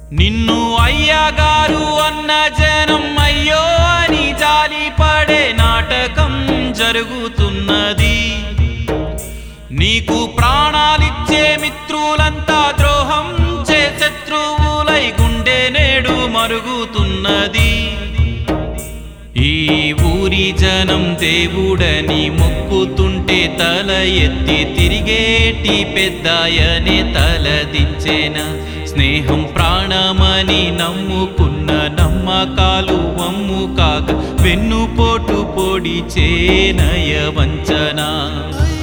నిన్ను అయ్యగారు అన్న జనం అయ్యో అని జాలి పడే నాటకం జరుగుతున్నది నీకు ప్రాణాలిచ్చే మిత్రులంతా ద్రోహం చే శత్రువులై గుండె నేడు మరుగుతున్నది ఈ ఊరి జనం దేవుడని మొక్కుతుంటే తల ఎత్తి తిరిగేటి పెద్దాయనే తలదించేన స్నేహం ప్రాణమని నమ్ముకున్న నమ్మకాలు వమ్ము కాక వెన్నుపోటు పొడి చేనయ వంచన